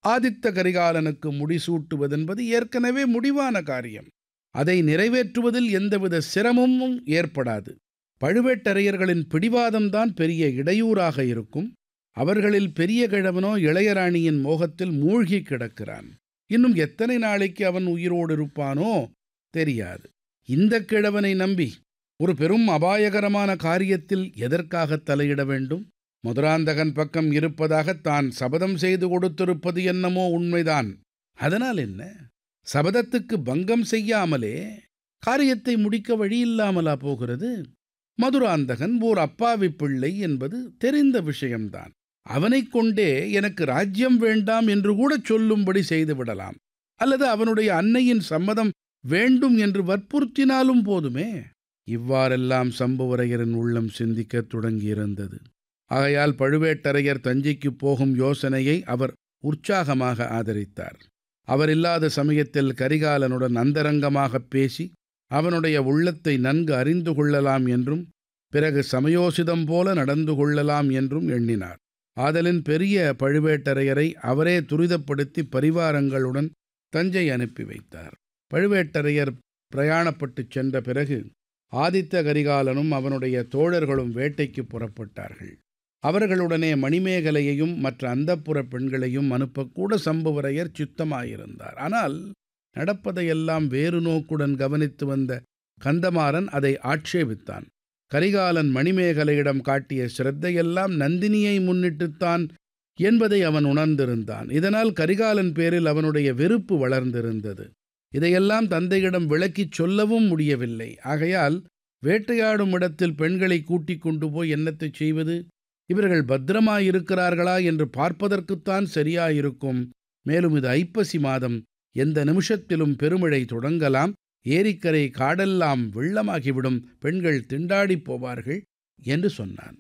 ஆதித்த கரிகாலனுக்கு முடிசூட்டுவதென்பது ஏற்கனவே முடிவான காரியம் அதை நிறைவேற்றுவதில் எந்தவித சிரமமும் ஏற்படாது பழுவேட்டரையர்களின் பிடிவாதம்தான் பெரிய இடையூறாக இருக்கும் அவர்களில் பெரிய கிழவனோ இளையராணியின் மோகத்தில் மூழ்கி கிடக்கிறான் இன்னும் எத்தனை நாளைக்கு அவன் உயிரோடு இருப்பானோ தெரியாது இந்த கிழவனை நம்பி ஒரு பெரும் அபாயகரமான காரியத்தில் எதற்காக தலையிட வேண்டும் மதுராந்தகன் பக்கம் இருப்பதாக தான் சபதம் செய்து கொடுத்திருப்பது என்னமோ உண்மைதான் அதனால் என்ன சபதத்துக்கு பங்கம் செய்யாமலே காரியத்தை முடிக்க வழியில்லாமலா போகிறது மதுராந்தகன் ஓர் அப்பாவி பிள்ளை என்பது தெரிந்த விஷயம்தான் அவனைக் கொண்டே எனக்கு ராஜ்யம் வேண்டாம் என்று கூட சொல்லும்படி செய்துவிடலாம் அல்லது அவனுடைய அன்னையின் சம்மதம் வேண்டும் என்று வற்புறுத்தினாலும் போதுமே இவ்வாறெல்லாம் சம்புவரையரின் உள்ளம் சிந்திக்கத் தொடங்கியிருந்தது ஆகையால் பழுவேட்டரையர் தஞ்சைக்கு போகும் யோசனையை அவர் உற்சாகமாக ஆதரித்தார் அவர் இல்லாத சமயத்தில் கரிகாலனுடன் அந்தரங்கமாகப் பேசி அவனுடைய உள்ளத்தை நன்கு அறிந்து கொள்ளலாம் என்றும் பிறகு சமயோசிதம் போல நடந்து கொள்ளலாம் என்றும் எண்ணினார் ஆதலின் பெரிய பழுவேட்டரையரை அவரே துரிதப்படுத்தி பரிவாரங்களுடன் தஞ்சை அனுப்பி வைத்தார் பழுவேட்டரையர் பிரயாணப்பட்டுச் சென்ற பிறகு ஆதித்த கரிகாலனும் அவனுடைய தோழர்களும் வேட்டைக்கு புறப்பட்டார்கள் அவர்களுடனே மணிமேகலையையும் மற்ற அந்தப்புற பெண்களையும் அனுப்பக்கூட சம்புவரையர் சித்தமாயிருந்தார் ஆனால் நடப்பதையெல்லாம் வேறு நோக்குடன் கவனித்து வந்த கந்தமாறன் அதை ஆட்சேபித்தான் கரிகாலன் மணிமேகலையிடம் காட்டிய சிரத்தையெல்லாம் நந்தினியை முன்னிட்டுத்தான் என்பதை அவன் உணர்ந்திருந்தான் இதனால் கரிகாலன் பேரில் அவனுடைய வெறுப்பு வளர்ந்திருந்தது இதையெல்லாம் தந்தையிடம் விளக்கிச் சொல்லவும் முடியவில்லை ஆகையால் வேட்டையாடும் இடத்தில் பெண்களை கூட்டிக் கொண்டு போய் என்னத்தை செய்வது இவர்கள் பத்திரமாயிருக்கிறார்களா என்று பார்ப்பதற்குத்தான் சரியாயிருக்கும் மேலும் இது ஐப்பசி மாதம் எந்த நிமிஷத்திலும் பெருமழை தொடங்கலாம் ஏரிக்கரை காடெல்லாம் வெள்ளமாகிவிடும் பெண்கள் திண்டாடிப் போவார்கள் என்று சொன்னான்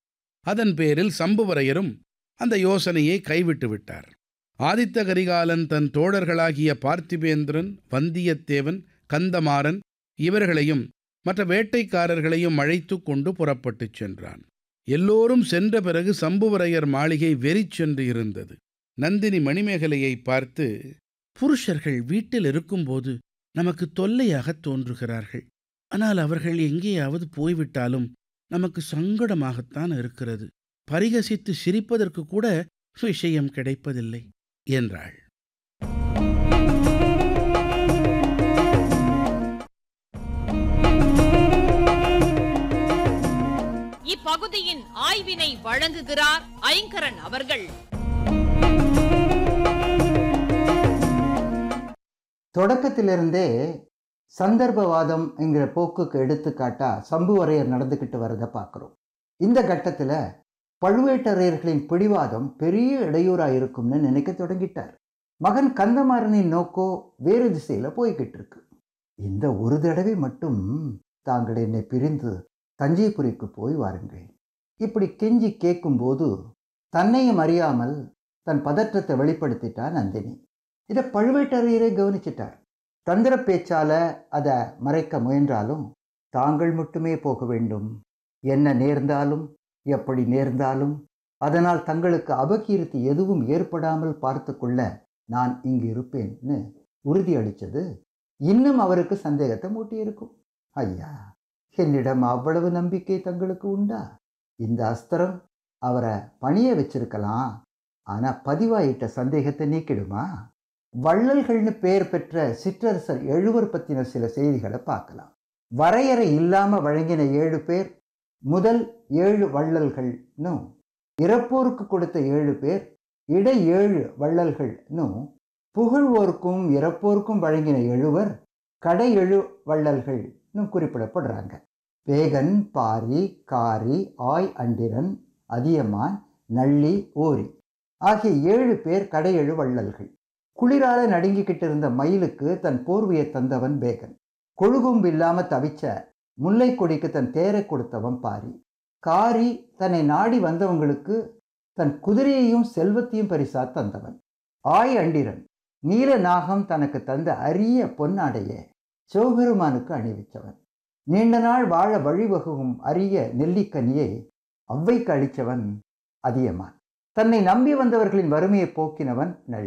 அதன் பேரில் சம்புவரையரும் அந்த யோசனையை கைவிட்டு விட்டார் ஆதித்த கரிகாலன் தன் தோழர்களாகிய பார்த்திபேந்திரன் வந்தியத்தேவன் கந்தமாறன் இவர்களையும் மற்ற வேட்டைக்காரர்களையும் அழைத்து கொண்டு புறப்பட்டுச் சென்றான் எல்லோரும் சென்ற பிறகு சம்புவரையர் மாளிகை வெறிச்சென்று இருந்தது நந்தினி மணிமேகலையை பார்த்து புருஷர்கள் வீட்டில் இருக்கும்போது நமக்கு தொல்லையாகத் தோன்றுகிறார்கள் ஆனால் அவர்கள் எங்கேயாவது போய்விட்டாலும் நமக்கு சங்கடமாகத்தான் இருக்கிறது பரிகசித்து சிரிப்பதற்கு கூட விஷயம் கிடைப்பதில்லை என்றாள் இப்பகுதியின் ஆய்வினை வழங்குகிறார் ஐங்கரன் அவர்கள் தொடக்கத்திலிருந்தே சந்தர்ப்பவாதம் என்கிற போக்குக்கு எடுத்துக்காட்டா சம்புவரையர் நடந்துக்கிட்டு வரதை பார்க்குறோம் இந்த கட்டத்தில் பழுவேட்டரையர்களின் பிடிவாதம் பெரிய இடையூறாக இருக்கும்னு நினைக்க தொடங்கிட்டார் மகன் கந்தமாறனின் நோக்கோ வேறு திசையில் போய்கிட்டு இருக்கு இந்த ஒரு தடவை மட்டும் தாங்கள் என்னை பிரிந்து தஞ்சைபுரிக்கு போய் வாருங்கள் இப்படி கெஞ்சி கேட்கும்போது தன்னையும் அறியாமல் தன் பதற்றத்தை வெளிப்படுத்திட்டா நந்தினி இதை பழுவேட்டரையரே கவனிச்சிட்டார் தந்திர பேச்சால அதை மறைக்க முயன்றாலும் தாங்கள் மட்டுமே போக வேண்டும் என்ன நேர்ந்தாலும் எப்படி நேர்ந்தாலும் அதனால் தங்களுக்கு அபகீர்த்தி எதுவும் ஏற்படாமல் பார்த்து கொள்ள நான் இங்கு இருப்பேன்னு உறுதியளித்தது இன்னும் அவருக்கு சந்தேகத்தை மூட்டியிருக்கும் ஐயா என்னிடம் அவ்வளவு நம்பிக்கை தங்களுக்கு உண்டா இந்த அஸ்திரம் அவரை பணிய வச்சிருக்கலாம் ஆனால் பதிவாயிட்ட சந்தேகத்தை நீக்கிடுமா வள்ளல்கள்னு பெயர் பெற்ற சிற்றரசர் எழுவர் பற்றின சில செய்திகளை பார்க்கலாம் வரையறை இல்லாமல் வழங்கின ஏழு பேர் முதல் ஏழு வள்ளல்கள்னும் இறப்போருக்கு கொடுத்த ஏழு பேர் இடை ஏழு வள்ளல்கள்னும் புகழ்வோருக்கும் இறப்போருக்கும் வழங்கின எழுவர் கடை எழு வள்ளல்கள்னு குறிப்பிடப்படுறாங்க வேகன் பாரி காரி ஆய் அண்டிரன் அதியமான் நள்ளி ஓரி ஆகிய ஏழு பேர் கடையெழு வள்ளல்கள் குளிரால நடுங்கிக்கிட்டு இருந்த மயிலுக்கு தன் போர்வையை தந்தவன் பேகன் கொழுகும்பு இல்லாம தவிச்ச முல்லை கொடிக்கு தன் தேரை கொடுத்தவன் பாரி காரி தன்னை நாடி வந்தவங்களுக்கு தன் குதிரையையும் செல்வத்தையும் பரிசா தந்தவன் ஆய் அண்டிரன் நீல நாகம் தனக்கு தந்த அரிய பொன்னாடைய சிவபெருமானுக்கு அணிவிச்சவன் நீண்ட நாள் வாழ வழிவகுக்கும் அரிய நெல்லிக்கனியை அவ்வைக்கு அளித்தவன் அதியமான் தன்னை நம்பி வந்தவர்களின் வறுமையை போக்கினவன் நள்ளி